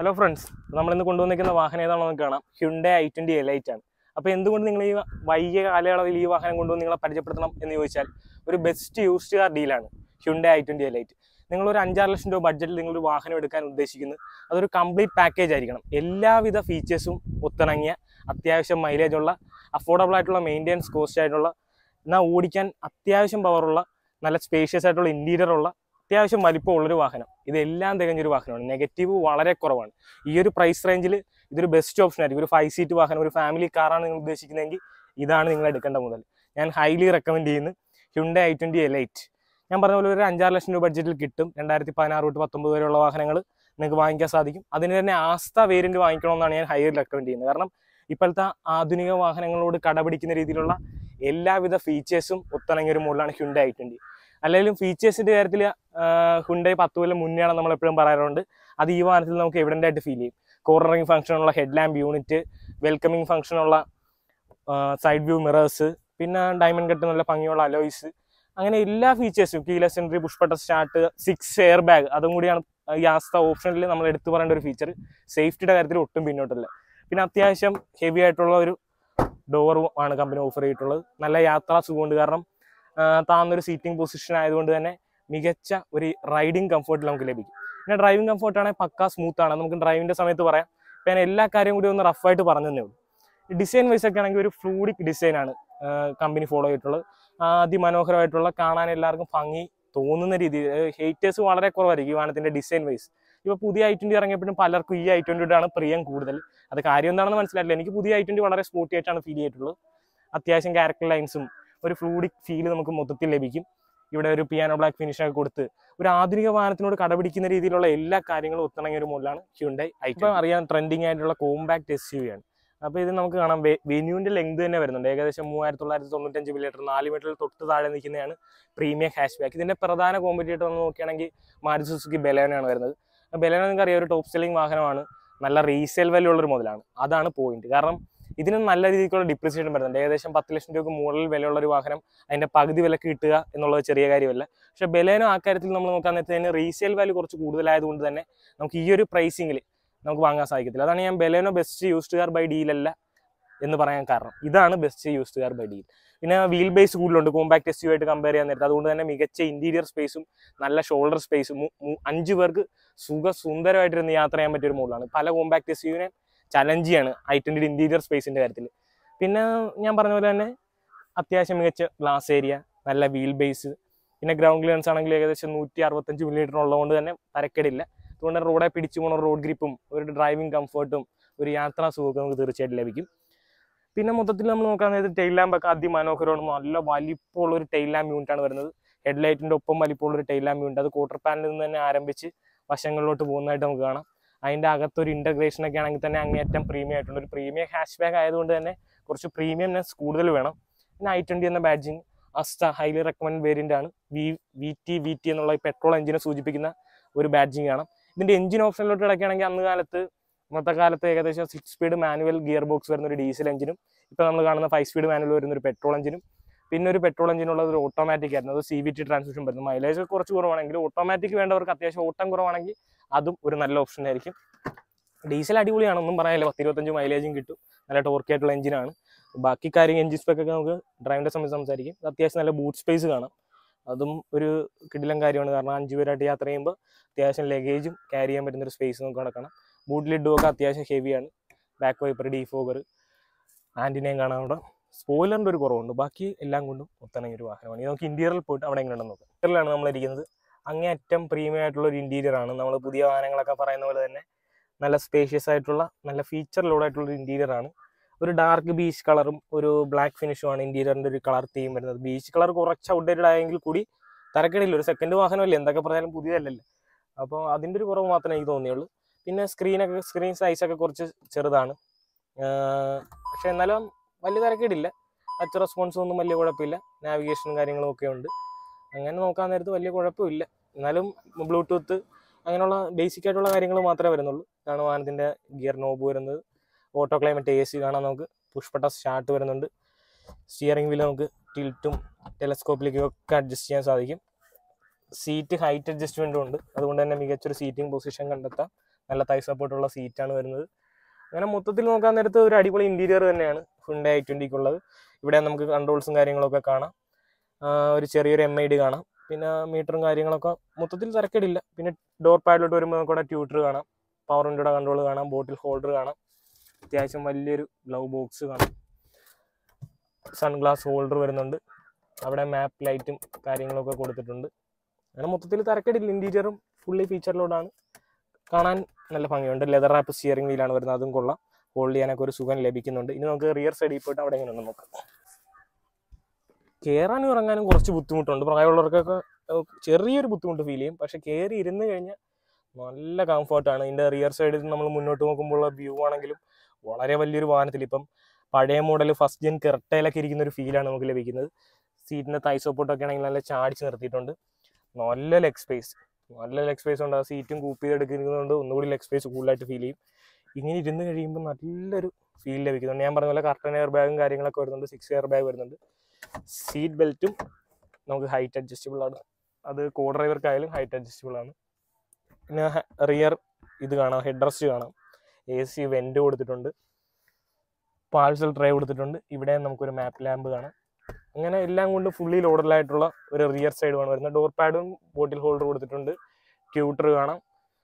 hello friends നമ്മളിന്ന് കൊണ്ടുവന്നിരിക്കുന്ന വാഹനം ഏതാണെന്ന് നമുക്ക് കാണാം ഹ്യുണ്ടേ ഐ ട്വൻറ്റി എലൈറ്റ് ആണ് അപ്പോൾ എന്തുകൊണ്ട് നിങ്ങൾ ഈ വൈകിയ കാലയളവിൽ ഈ വാഹനം കൊണ്ടുവന്ന് നിങ്ങളെ പരിചയപ്പെടുത്തണം എന്ന് ചോദിച്ചാൽ ഒരു ബെസ്റ്റ് യൂസ്ഡ് കാർ ഡീലാണ് ഹ്യുണ്ടേ ഐ ട്വൻറ്റി എലൈറ്റ് നിങ്ങളൊരു അഞ്ചാറ് ലക്ഷം രൂപ ബഡ്ജറ്റിൽ നിങ്ങളൊരു വാഹനം എടുക്കാൻ ഉദ്ദേശിക്കുന്നത് അതൊരു കംപ്ലീറ്റ് പാക്കേജ് ആയിരിക്കണം എല്ലാവിധ ഫീച്ചേഴ്സും ഒത്തിണങ്ങിയ അത്യാവശ്യം മൈലേജ് ഉള്ള അഫോർഡബിൾ ആയിട്ടുള്ള മെയിൻ്റെനൻസ് കോസ്റ്റ് ആയിട്ടുള്ള എന്നാൽ ഓടിക്കാൻ അത്യാവശ്യം പവറുള്ള നല്ല സ്പേഷ്യസ് ആയിട്ടുള്ള ഇൻറ്റീരിയർ ഉള്ള അത്യാവശ്യം വലിപ്പമുള്ളൊരു വാഹനം ഇതെല്ലാം തികഞ്ഞൊരു വാഹനമാണ് നെഗറ്റീവ് വളരെ കുറവാണ് ഈ ഒരു പ്രൈസ് റേഞ്ചിൽ ഇതൊരു ബെസ്റ്റ് ഓപ്ഷൻ ആയിരിക്കും ഒരു ഫൈവ് സീറ്റ് വാഹനം ഒരു ഫാമിലി കാറാണ് നിങ്ങൾ ഉദ്ദേശിക്കുന്നതെങ്കിൽ ഇതാണ് നിങ്ങൾ എടുക്കേണ്ട മുതൽ ഞാൻ ഹൈലി റെക്കമെൻഡ് ചെയ്യുന്നു ഹ്യുണ്ടേ ഐ ട്വൻറ്റി എലൈറ്റ് ഞാൻ പറഞ്ഞ പോലെ ഒരു അഞ്ചാറ് ലക്ഷം രൂപ ബഡ്ജറ്റിൽ കിട്ടും രണ്ടായിരത്തി പതിനാറ് തൊട്ട് പത്തൊമ്പത് വരെയുള്ള വാഹനങ്ങൾ നിങ്ങൾക്ക് വാങ്ങിക്കാൻ സാധിക്കും അതിന് തന്നെ ആസ്ത വേരിയന്റ് വാങ്ങിക്കണമെന്നാണ് ഞാൻ ഹൈലി റെക്കമെൻഡ് ചെയ്യുന്നത് കാരണം ഇപ്പോഴത്തെ ആധുനിക വാഹനങ്ങളോട് കടപിടിക്കുന്ന രീതിയിലുള്ള എല്ലാവിധ ഫീച്ചേഴ്സും ഒത്തിണങ്ങിയ ഒരു മോഡലാണ് ഹ്യുണ്ടേ ഐ ട്വൻറ്റി അല്ലെങ്കിലും ഫീച്ചേഴ്സിന്റെ കാര്യത്തിൽ ഹുണ്ടൈ പത്ത് കൊല്ലം മുന്നെയാണ് നമ്മൾ എപ്പോഴും പറയാറുണ്ട് അത് ഈ വാഹനത്തിൽ നമുക്ക് എവിഡൻ്റ് ആയിട്ട് ഫീൽ ചെയ്യും കോർണറിംഗ് ഫംഗ്ഷനുള്ള ഹെഡ് ലാമ്പ് യൂണിറ്റ് വെൽക്കമിംഗ് ഫംഗ്ഷനുള്ള സൈഡ് വ്യൂ മിറേഴ്സ് പിന്നെ ഡയമണ്ട് കട്ട് നല്ല ഭംഗിയുള്ള അലോയ്സ് അങ്ങനെ എല്ലാ ഫീച്ചേഴ്സും keyless entry push button start six air bag അതും കൂടിയാണ് ഈ ആസ്ത ഓപ്ഷനിൽ നമ്മൾ എടുത്തു പറയേണ്ട ഒരു ഫീച്ചർ സേഫ്റ്റിയുടെ കാര്യത്തിൽ ഒട്ടും പിന്നോട്ടല്ല പിന്നെ അത്യാവശ്യം ഹെവി ആയിട്ടുള്ള ഒരു ഡോറും ആണ് കമ്പനി ഓഫർ ചെയ്തിട്ടുള്ളത് നല്ല യാത്രാ സുഖമുണ്ട് കാരണം ആ, താന്നൊരു സീറ്റിംഗ് പൊസിഷൻ ആയതുകൊണ്ട് തന്നെ മികച്ച ഒരു റൈഡിങ് കംഫർട്ട് നമുക്ക് ലഭിക്കും പിന്നെ ഡ്രൈവിംഗ് കംഫർട്ട് ആണെങ്കിൽ പക്കാ സ്മൂത്ത് ആണ് നമുക്ക് ഡ്രൈവിന്റെ സമയത്ത് പറയാം ഇപ്പം ഞാൻ എല്ലാ കാര്യം കൂടി ഒന്ന് റഫായിട്ട് പറഞ്ഞു തന്നേ ഉള്ളൂ ഡിസൈൻ വൈസ് ഒക്കെ ആണെങ്കിൽ ഒരു ഫ്ലൂഡിക് ഡിസൈൻ ആണ് കമ്പനി ഫോളോ ചെയ്തിട്ടുള്ളത് ആ, അതിമനോഹരമായിട്ടുള്ള കാണാൻ എല്ലാവർക്കും ഭംഗി തോന്നുന്ന രീതിയിൽ ഹേറ്റേഴ്സ് വളരെ കുറവായിരിക്കും ഈ വാഹനത്തിന്റെ ഡിസൈൻ വൈസ് ഇപ്പൊ പുതിയ ഐ ട്വന്റി ഇറങ്ങിയപ്പോഴും പലർക്കും ഈ ഐ ട്വന്റിയുടെ ആണ് പ്രിയം കൂടുതൽ അത് കാര്യം എന്താണെന്ന് മനസ്സിലായില്ല എനിക്ക് പുതിയ ഐ ട്വന്റി വളരെ സ്പോർട്ടി ആയിട്ടാണ് ഫീൽ ചെയ്തിട്ടുള്ളത് അത്യാവശ്യം ക്യാരക്ടർ ലൈൻസും ഒരു ഫ്ലൂഡിക് ഫീൽ നമുക്ക് മൊത്തത്തിൽ ലഭിക്കും ഇവിടെ ഒരു പിയാനോ ബ്ലാക്ക് ഫിനിഷ് ഒക്കെ കൊടുത്ത് ഒരു ആധുനിക വാഹനത്തിനോട് കടപിടിക്കുന്ന രീതിയിലുള്ള എല്ലാ കാര്യങ്ങളും ഒത്തിണങ്ങിയ ഒരു മോഡലാണ് ഹ്യുണ്ടൈ ഐ ഇപ്പം അറിയാൻ ട്രെൻഡിങ് ആയിട്ടുള്ള കോമ്പാക്ട് എസ് യു ആണ് അപ്പോൾ ഇത് നമുക്ക് കാണാം വെന്യൂവിന്റെ ലെങ്ത് തന്നെ വരുന്നുണ്ട് ഏകദേശം മൂവായിരത്തി തൊള്ളായിരത്തി തൊണ്ണൂറ്റഞ്ച് മില്ലിമീറ്റർ നാല് മീറ്ററിൽ തൊട്ട് താഴെ നിൽക്കുന്നതാണ് പ്രീമിയം ഹാഷ് ബാക്ക് ഇതിന്റെ പ്രധാന കോമ്പറ്റീറ്റർ എന്ന് നോക്കുകയാണെങ്കിൽ മാരുതി സുസുക്കി ബെലേനാണ് വരുന്നത് ബെലേന നിങ്ങൾക്ക് അറിയാം ഒരു ടോപ്പ് സെല്ലിംഗ് വാഹനമാണ് നല്ല റീസെയിൽ വാല്യൂ ഉള്ള ഒരു മുതലാണ് അതാണ് പോയിന്റ് കാരണം ഇതിന് നല്ല രീതിക്കുള്ള ഡിപ്രിസിയേഷൻ വരുന്നുണ്ട് ഏകദേശം പത്ത് ലക്ഷം രൂപയ്ക്ക് മുകളിൽ വിലയുള്ള ഒരു വാഹനം അതിന്റെ പകുതി വിലക്ക് കിട്ടുക എന്നുള്ളത് ചെറിയ കാര്യമല്ല പക്ഷെ ബെലേനോ ആ കാര്യത്തിൽ നമ്മൾ നോക്കാൻ നേരത്തെ റീസെയിൽ വാല്യൂ കുറച്ച് കൂടുതലായതുകൊണ്ട് തന്നെ നമുക്ക് ഈ ഒരു പ്രൈസിങ്ങിൽ നമുക്ക് വാങ്ങാൻ സാധിക്കത്തില്ല അതാണ് ഞാൻ Baleno best used car buy ഡീലല്ല എന്ന് പറയാൻ കാരണം ഇതാണ് best used car buy deal പിന്നെ വീൽ ബേസ് കൂടുതലുണ്ട് കോമ്പാക്ട് എസ് യു ആയിട്ട് കമ്പയർ ചെയ്യാൻ നേരത്തെ അതുകൊണ്ട് തന്നെ മികച്ച ഇന്റീരിയർ സ്പേസും നല്ല ഷോൾഡർ സ്പേസും അഞ്ച് പേർക്ക് സുഖ സുന്ദരമായിട്ടിരുന്ന് യാത്ര ചെയ്യാൻ പറ്റിയ ഒരു മോഡലാണ് പല കോമ്പാക്ട് എസ് യുവിനെ ചലഞ്ച് ചെയ്യാണ് ഐ ട്വന്റി ഇന്റീരിയർ സ്പേസിന്റെ കാര്യത്തിൽ പിന്നെ ഞാൻ പറഞ്ഞ പോലെ തന്നെ അത്യാവശ്യം മികച്ച ഗ്ലാസ് ഏരിയ നല്ല വീൽ ബേസ് പിന്നെ ഗ്രൗണ്ട് ക്ലിയറൻസ് ആണെങ്കിൽ ഏകദേശം നൂറ്റി അറുപത്തഞ്ച് മില്ലിമീറ്റർ ഉള്ളതുകൊണ്ട് തന്നെ തരക്കേടില്ല അതുകൊണ്ട് തന്നെ റോഡെ പിടിച്ചു പോണ റോഡ് ഗ്രിപ്പും ഒരു ഡ്രൈവിംഗ് കംഫർട്ടും ഒരു യാത്രാ സുഖമൊക്കെ നമുക്ക് തീർച്ചയായിട്ടും ലഭിക്കും പിന്നെ മൊത്തത്തിൽ നമ്മൾ നോക്കാൻ നേരത്തെ ടെയിൽ ലാമ്പ് ഒക്കെ അതിമനോഹരമാണ് നല്ല വലിപ്പമുള്ള ഒരു ടെയിൽ ലാമ്പ് യൂണിറ്റ് ആണ് വരുന്നത് ഹെഡ്ലൈറ്റിന്റെ ഒപ്പം വലിപ്പമുള്ള ഒരു ടെയിൽ ലാമ്പ് യൂണിറ്റ് അത് ക്വാർട്ടർ പാനലിൽ നിന്ന് തന്നെ ആരംഭിച്ച് വശങ്ങളിലോട്ട് പോകുന്നതായിട്ട് നമുക്ക് കാണാം അതിന്റെ അകത്തൊരു ഇന്റഗ്രേഷൻ ഒക്കെ ആണെങ്കിൽ തന്നെ അങ്ങേയറ്റം പ്രീമിയം ആയിട്ടുണ്ട് ഒരു പ്രീമിയം ഹാഷ് ബാഗ് ആയതുകൊണ്ട് തന്നെ കുറച്ച് പ്രീമിയംനെസ് കൂടുതൽ വേണം പിന്നെ ഐ ട്വന്റി എന്ന badging Asta highly recommend variant ആണ് V V T V T എന്നുള്ള പെട്രോൾ എഞ്ചിനെ സൂചിപ്പിക്കുന്ന ഒരു ബാഡ്ജിങ് ആണ് ഇതിന്റെ എഞ്ചിൻ ഓപ്ഷനിലോട്ട് കിടക്കുകയാണെങ്കിൽ അന്ന് കാലത്ത് ഇന്നത്തെ കാലത്ത് ഏകദേശം six speed manual gear box വരുന്ന ഒരു ഡീസൽ എഞ്ചിനും ഇപ്പൊ നമ്മൾ കാണുന്ന ഫൈവ് സ്പീഡ് മാനുവൽ വരുന്ന ഒരു പെട്രോൾ എഞ്ചിനും പിന്നെ ഒരു പെട്രോൾ എഞ്ചിനുള്ള ഒരു ഓട്ടോമാറ്റിക് ആയിരുന്നു അത് സി വി ടി ട്രാൻസ്മിഷൻ വരുന്നത് മൈലേജ് കുറച്ച് കുറവാണെങ്കിൽ ഓട്ടോമാറ്റിക് വേണ്ടവർക്ക് അത്യാവശ്യം ഓട്ടം കുറവാണെങ്കിൽ അതും ഒരു നല്ല ഓപ്ഷൻ ആയിരിക്കും ഡീസൽ അടിപൊളിയാണ് ഒന്നും പറയാനില്ല പത്ത് ഇരുപത്തഞ്ച് മൈലേജും കിട്ടും നല്ല ടോർക്ക് ആയിട്ടുള്ള എഞ്ചിനാണ് ബാക്കി കാര്യം എഞ്ചിൻ സ്പെക്ക് ഒക്കെ നമുക്ക് ഡ്രൈവിന്റെ സമയത്ത് സംസാരിക്കും ഇത് അത്യാവശ്യം നല്ല ബൂട്ട് സ്പേസ് കാണാം അതും ഒരു കിടിലം കാര്യമാണ് കാരണം അഞ്ച് പേരായിട്ട് യാത്ര ചെയ്യുമ്പോൾ അത്യാവശ്യം ലഗേജും ക്യാരി ചെയ്യാൻ പറ്റുന്ന ഒരു സ്പേസ് നമുക്ക് കിടക്കണം ബൂട്ട് ലിഡും ഒക്കെ അത്യാവശ്യം ഹെവിയാണ് ബാക്ക് വൈപ്പർ ഡീഫോഗർ ആൻറ്റിനെയും കാണാം അവിടെ സ്പോയിലറിൻ്റെ ഒരു കുറവുണ്ട് ബാക്കി എല്ലാം കൊണ്ടും ഒത്തിണങ്ങിയ ഒരു വാഹനമാണ് ഇനി നമുക്ക് ഇന്റീരിയറിൽ പോയിട്ട് അവിടെ എങ്ങനെയുണ്ടെന്ന് നോക്കാം ഇന്റീരിയറിലാണ് നമ്മൾ ഇരിക്കുന്നത് അങ്ങേയറ്റം പ്രീമിയം ആയിട്ടുള്ള ഒരു ഇന്റീരിയർ ആണ് നമ്മൾ പുതിയ വാഹനങ്ങളൊക്കെ പറയുന്ന പോലെ തന്നെ നല്ല സ്പേഷ്യസ് ആയിട്ടുള്ള നല്ല ഫീച്ചർ ലോഡ് ആയിട്ടുള്ള ഒരു ഇന്റീരിയർ ആണ് ഒരു ഡാർക്ക് ബീച്ച് കളറും ഒരു ബ്ലാക്ക് ഫിനിഷുമാണ് ഇന്റീരിയറിന്റെ ഒരു കളർ തീം വരുന്നത് ബീച്ച് കളർ കുറച്ച് ഔട്ട്ഡേറ്റഡ് ആയെങ്കിൽ കൂടി തരക്കേടില്ല ഒരു സെക്കൻഡ് വാഹനമല്ലേ എന്തൊക്കെ പറഞ്ഞാലും പുതിയതല്ലല്ലോ അപ്പോൾ അതിന്റെ ഒരു കുറവ് മാത്രമേ എനിക്ക് തോന്നിയുള്ളൂ പിന്നെ സ്ക്രീനൊക്കെ സ്ക്രീൻ സൈസ് ഒക്കെ കുറച്ച് ചെറുതാണ് ആഹ് പക്ഷെ എന്നാലും വലിയ തിരക്കേടില്ല ടച്ച് റെസ്പോൺസ് ഒന്നും വലിയ കുഴപ്പമില്ല നാവിഗേഷനും കാര്യങ്ങളും ഒക്കെ ഉണ്ട് അങ്ങനെ നോക്കാൻ നേരത്ത് വലിയ കുഴപ്പമില്ല എന്നാലും ബ്ലൂടൂത്ത് അങ്ങനെയുള്ള ബേസിക് ആയിട്ടുള്ള കാര്യങ്ങൾ മാത്രമേ വരുന്നുള്ളൂ ഇതാണ് വാഹനത്തിന്റെ ഗിയർ നോബ് വരുന്നത് ഓട്ടോ ക്ലൈമറ്റ് എ സി കാണാൻ നമുക്ക് പുഷ്പട്ട സ്റ്റാർട്ട് വരുന്നുണ്ട് സ്റ്റിയറിംഗ് വീല് നമുക്ക് ടിൽറ്റും ടെലസ്കോപ്പിലേക്കും ഒക്കെ അഡ്ജസ്റ്റ് ചെയ്യാൻ സാധിക്കും സീറ്റ് ഹൈറ്റ് അഡ്ജസ്റ്റ്മെന്റും ഉണ്ട് അതുകൊണ്ട് തന്നെ മികച്ചൊരു സീറ്റിംഗ് പൊസിഷൻ കണ്ടെത്താം നല്ല തൈ സപ്പോർട്ടുള്ള സീറ്റാണ് വരുന്നത് അങ്ങനെ മൊത്തത്തിൽ നോക്കാൻ നേരത്ത് ഒരു അടിപൊളി ഇൻറ്റീരിയർ തന്നെയാണ് ഹുണ്ടേ ഐ ട്വൻറ്റിക്കുള്ളത് ഇവിടെ നമുക്ക് കൺട്രോൾസും കാര്യങ്ങളൊക്കെ കാണാം ആ, ഒരു ചെറിയൊരു എം ഐ ഡി കാണാം പിന്നെ മീറ്ററും കാര്യങ്ങളൊക്കെ മൊത്തത്തിൽ തിരക്കേടില്ല പിന്നെ ഡോർ പാഡിലോട്ട് വരുമ്പോൾ നമുക്ക് ഇവിടെ ട്യൂട്ടർ കാണാം പവർ വിൻഡോയുടെ കൺട്രോൾ കാണാം ബോട്ടിൽ ഹോൾഡർ കാണാം അത്യാവശ്യം വലിയൊരു ഗ്ലൗ ബോക്സ് കാണാം സൺഗ്ലാസ് ഹോൾഡർ വരുന്നുണ്ട് അവിടെ മാപ്പ് ലൈറ്റും കാര്യങ്ങളൊക്കെ കൊടുത്തിട്ടുണ്ട് അങ്ങനെ മൊത്തത്തിൽ തിരക്കേടില്ല ഇൻറ്റീരിയറും ഫുള്ളി ഫീച്ചറിലോടാണ് കാണാൻ നല്ല ഭംഗിയുണ്ട് ലെതർ റാപ്പ് സ്റ്റിയറിംഗ് വീലാണ് വരുന്നത് അതും കൊള്ളാം ഹോൾഡ് ചെയ്യാനൊക്കെ ഒരു സുഖം ലഭിക്കുന്നുണ്ട് ഇനി നമുക്ക് റിയർ സൈഡിൽ പോയിട്ട് അവിടെ എങ്ങനെയുണ്ട് നോക്കാം കയറാനും ഇറങ്ങാനും കുറച്ച് ബുദ്ധിമുട്ടുണ്ട് പ്രായമുള്ളവർക്കൊക്കെ ഏഹ്, ചെറിയൊരു ബുദ്ധിമുട്ട് ഫീൽ ചെയ്യും പക്ഷെ കയറി ഇരുന്ന് കഴിഞ്ഞാൽ നല്ല കംഫർട്ടാണ് ഇതിൻ്റെ റിയർ സൈഡിൽ നമ്മൾ മുന്നോട്ട് നോക്കുമ്പോഴുള്ള വ്യൂ ആണെങ്കിലും വളരെ വലിയൊരു വാഹനത്തിൽ ഇപ്പം പഴയ മോഡൽ ഫസ്റ്റ് ജെൻ കിറട്ടയിലൊക്കെ ഇരിക്കുന്ന ഒരു ഫീലാണ് നമുക്ക് ലഭിക്കുന്നത് സീറ്റിൻ്റെ തൈ സപ്പോർട്ടൊക്കെ ആണെങ്കിൽ നല്ല ചാടിച്ച് നിർത്തിയിട്ടുണ്ട് നല്ല ലെഗ് സ്പേസ് നല്ല ലെഗ് സ്പേസ് ഉണ്ട് ആ സീറ്റും കൂപ്പ് ചെയ്തെടുക്കുന്നതുകൊണ്ട് ഒന്നുകൂടി ലെഗ് സ്പേസ് കൂടുതലായിട്ട് ഫീൽ ചെയ്യും ഇങ്ങനെ ഇരുന്ന് കഴിയുമ്പോൾ നല്ലൊരു ഫീൽ ലഭിക്കുന്നുണ്ട് ഞാൻ പറഞ്ഞ പോലെ കർട്ടൻ എയർ ബാഗും കാര്യങ്ങളൊക്കെ വരുന്നുണ്ട് സിക്സ് എയർ ബാഗ് വരുന്നുണ്ട് സീറ്റ് ബെൽറ്റും നമുക്ക് ഹൈറ്റ് അഡ്ജസ്റ്റബിൾ ആണ് അത് കോ ഡ്രൈവർക്കായാലും ഹൈറ്റ് അഡ്ജസ്റ്റബിൾ ആണ് പിന്നെ റിയർ ഇത് കാണാം ഹെഡ് റെസ്റ്റ് കാണാം എ സി വെൻ്റ് കൊടുത്തിട്ടുണ്ട് പാഴ്സൽ ട്രേ കൊടുത്തിട്ടുണ്ട് ഇവിടെ നമുക്കൊരു മാപ്പ് ലാമ്പ് കാണാം അങ്ങനെ എല്ലാം കൊണ്ട് ഫുള്ളി ലോഡലായിട്ടുള്ള ഒരു റിയർ സൈഡുമാണ് വരുന്നത് ഡോർ പാഡും ബോട്ടിൽ ഹോൾഡർ കൊടുത്തിട്ടുണ്ട് ട്യൂട്ടർ കാണാം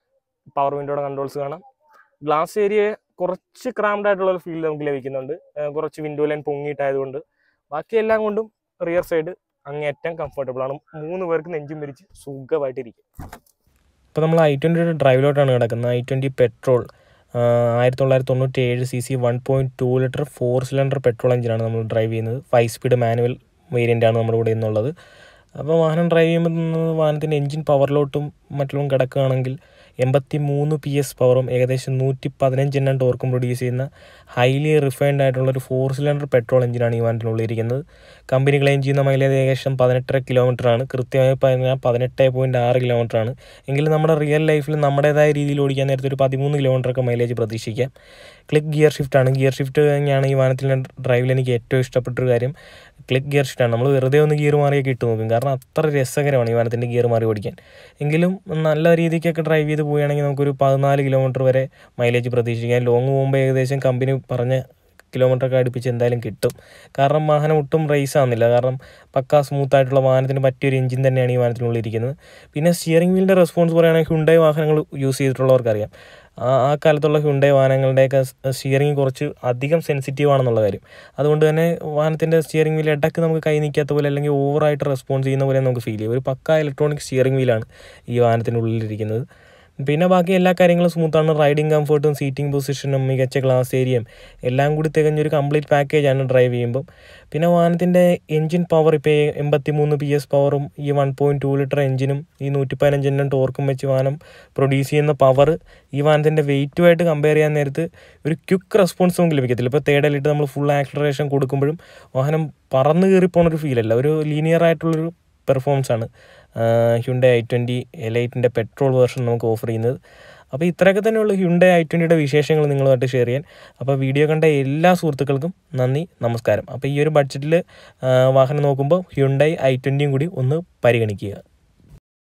പവർ വിൻഡോയുടെ കൺട്രോൾസ് കാണാം ഗ്ലാസ് ഏരിയ കുറച്ച് ക്രാംഡ് ആയിട്ടുള്ള ഒരു ഫീൽ നമുക്ക് ലഭിക്കുന്നുണ്ട് ഏർ കുറച്ച് വിൻഡോ ലൈൻ പൊങ്ങിയിട്ടായതുകൊണ്ട് ബാക്കി എല്ലാം കൊണ്ടും റിയർ സൈഡ് അങ്ങേറ്റം കംഫർട്ടബിൾ ആണ് മൂന്ന് പേർക്ക് നെഞ്ചും പിരിച്ച് സുഖമായിട്ടിരിക്കും ഇപ്പോൾ നമ്മൾ ഐ ട്വൻറ്റിയുടെ ഡ്രൈവിലോട്ടാണ് കിടക്കുന്നത് ഐ ട്വൻറ്റി പെട്രോൾ ആയിരത്തി തൊള്ളായിരത്തി തൊണ്ണൂറ്റി ഏഴ് C C one point two litre four cylinder petrol എഞ്ചിനാണ് നമ്മൾ ഡ്രൈവ് ചെയ്യുന്നത് ഫൈവ് സ്പീഡ് മാനുവൽ വേരിയൻ്റ് ആണ് നമ്മുടെ ഇവിടെ ഇന്നുള്ളത് അപ്പോൾ വാഹനം ഡ്രൈവ് ചെയ്യുമ്പോൾ വാഹനത്തിൻ്റെ എഞ്ചിൻ പവറിലോട്ടും മറ്റും കിടക്കുകയാണെങ്കിൽ എൺപത്തി മൂന്ന് പി എസ് പവറും ഏകദേശം നൂറ്റി പതിനഞ്ച് എണ്ണം ടോർക്കും പ്രൊഡ്യൂസ് ചെയ്യുന്ന ഹൈലി റിഫൈൻഡ് ആയിട്ടുള്ള ഒരു ഫോർ സിലിണ്ടർ പെട്രോൾ എഞ്ചിനാണ് ഈ വാഹനത്തിനുള്ളിൽ ഇരിക്കുന്നത് കമ്പനി ക്ലെയിം ചെയ്യുന്ന മൈലേജ് ഏകദേശം പതിനെട്ടര കിലോമീറ്റർ ആണ് കൃത്യമായി പറഞ്ഞാൽ പതിനെട്ട് പോയിൻറ്റ് ആറ് കിലോമീറ്റർ ആണ് എങ്കിലും നമ്മുടെ റിയൽ ലൈഫിൽ നമ്മുടേതായ രീതിയിൽ ഓടിക്കാൻ നേരത്തെ ഒരു പതിമൂന്ന് കിലോമീറ്റർ ഒക്കെ മൈലേജ് പ്രതീക്ഷിക്കാം ക്ലിക്ക് ഗിയർ ഷിഫ്റ്റ് ആണ് ഗിയർ ഷിഫ്റ്റ് തന്നെയാണ് ഈ വാഹനത്തിൻ്റെ ഡ്രൈവിൽ എനിക്ക് ഏറ്റവും ഇഷ്ടപ്പെട്ടൊരു കാര്യം ക്ലിക്ക് ഗിയർ ഷിഫ്റ്റ് ആണ് നമ്മൾ വെറുതെ ഒന്ന് ഗിയർ മാറിയൊക്കെ ഇട്ട് നോക്കും കാരണം അത്ര രസകരമാണ് ഈ വാഹനത്തിൻ്റെ ഗിയർ മാറി ഓടിക്കാൻ എങ്കിലും നല്ല രീതിക്കൊക്കെ ഡ്രൈവ് ചെയ്ത് പോവുകയാണെങ്കിൽ നമുക്കൊരു പതിനാല് കിലോമീറ്റർ വരെ മൈലേജ് പ്രതീക്ഷിക്കാം ലോങ് പോകുമ്പോൾ ഏകദേശം കമ്പനി പറഞ്ഞ കിലോമീറ്റർ ഒക്കെ അടുപ്പിച്ച് എന്തായാലും കിട്ടും കാരണം വാഹനം ഒട്ടും റേസ് ആവുന്നില്ല കാരണം പക്കാ സ്മൂത്ത് ആയിട്ടുള്ള വാഹനത്തിന് പറ്റിയൊരു എഞ്ചിൻ തന്നെയാണ് ഈ വാഹനത്തിനുള്ളിൽ ഇരിക്കുന്നത് പിന്നെ സ്റ്റിയറിംഗ് വീലിൻ്റെ റെസ്പോൺസ് പറയുകയാണെങ്കിൽ ഹുണ്ടായി വാഹനങ്ങൾ യൂസ് ചെയ്തിട്ടുള്ളവർക്കറിയാം ആ ആ കാലത്തുള്ള ഹുണ്ടായി വാഹനങ്ങളുടെയൊക്കെ സ്റ്റിയറിംഗ് കുറച്ച് അധികം സെൻസിറ്റീവ് ആണെന്നുള്ള കാര്യം അതുകൊണ്ട് തന്നെ വാഹനത്തിൻ്റെ സ്റ്റിയറിംഗ് വീൽ ഇടയ്ക്ക് നമുക്ക് കൈ നിൽക്കാത്ത പോലെ അല്ലെങ്കിൽ ഓവറായിട്ട് റെസ്പോൺസ് ചെയ്യുന്ന പോലെ നമുക്ക് ഫീൽ ചെയ്യും ഒരു പക്ക ഇലക്ട്രോണിക് സ്റ്റിയറിംഗ് വീലാണ് ഈ വാഹനത്തിനുള്ളിലിരിക്കുന്നത് പിന്നെ ബാക്കി എല്ലാ കാര്യങ്ങളും സ്മൂത്താണ് റൈഡിങ് കംഫർട്ടും സീറ്റിംഗ് പൊസിഷനും മികച്ച ഗ്ലാസ് ഏരിയയും എല്ലാം കൂടി തികഞ്ഞൊരു കംപ്ലീറ്റ് പാക്കേജാണ് ഡ്രൈവ് ചെയ്യുമ്പം പിന്നെ വാഹനത്തിൻ്റെ എൻജിൻ പവർ ഇപ്പോൾ എൺപത്തി മൂന്ന് പി എസ് പവറും ഈ വൺ പോയിൻറ്റ് ടു ലിറ്റർ എഞ്ചിനും ഈ നൂറ്റി പതിനഞ്ചെണ്ണം ടോർക്കും വെച്ച് വാഹനം പ്രൊഡ്യൂസ് ചെയ്യുന്ന പവർ ഈ വാഹനത്തിൻ്റെ വെയിറ്റുമായിട്ട് കമ്പയർ ചെയ്യാൻ നേരത്ത് ഒരു ക്വിക്ക് റെസ്പോൺസ് നമുക്ക് ലഭിക്കത്തില്ല ഇപ്പോൾ തേടലിട്ട് നമ്മൾ ഫുൾ ആക്സലറേഷൻ കൊടുക്കുമ്പോഴും വാഹനം പറന്ന് കയറിപ്പോണൊരു ഫീലല്ല ഒരു ലീനിയർ ആയിട്ടുള്ളൊരു പെർഫോമൻസ് ആണ് ഹ്യുണ്ടേ ഐ ട്വൻറ്റി എലൈറ്റിൻ്റെ പെട്രോൾ വേർഷൻ നമുക്ക് ഓഫർ ചെയ്യുന്നത് അപ്പോൾ ഇത്രയൊക്കെ തന്നെയുള്ള ഹ്യുണ്ടേ ഐ ട്വൻറ്റിയുടെ വിശേഷങ്ങൾ നിങ്ങളുമായിട്ട് ഷെയർ ചെയ്യാൻ അപ്പോൾ വീഡിയോ കണ്ട എല്ലാ സുഹൃത്തുക്കൾക്കും നന്ദി നമസ്കാരം അപ്പോൾ ഈ ഒരു ബഡ്ജറ്റിൽ വാഹനം നോക്കുമ്പോൾ ഹ്യുണ്ടൈ ഐ ട്വൻറ്റിയും കൂടി ഒന്ന് പരിഗണിക്കുക